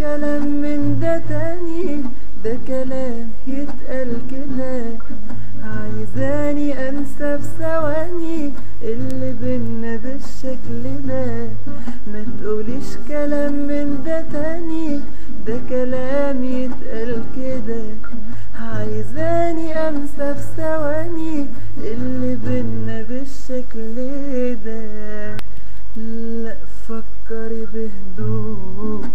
كلام من ده تاني ده كلام يتقال كده عايزاني انسى في ثواني اللي بينا بالشكل ده ما تقوليش كلام من ده تاني ده كلام يتقال كده عايزاني انسى في ثواني اللي بينا بالشكل ده لا فكري بهدوء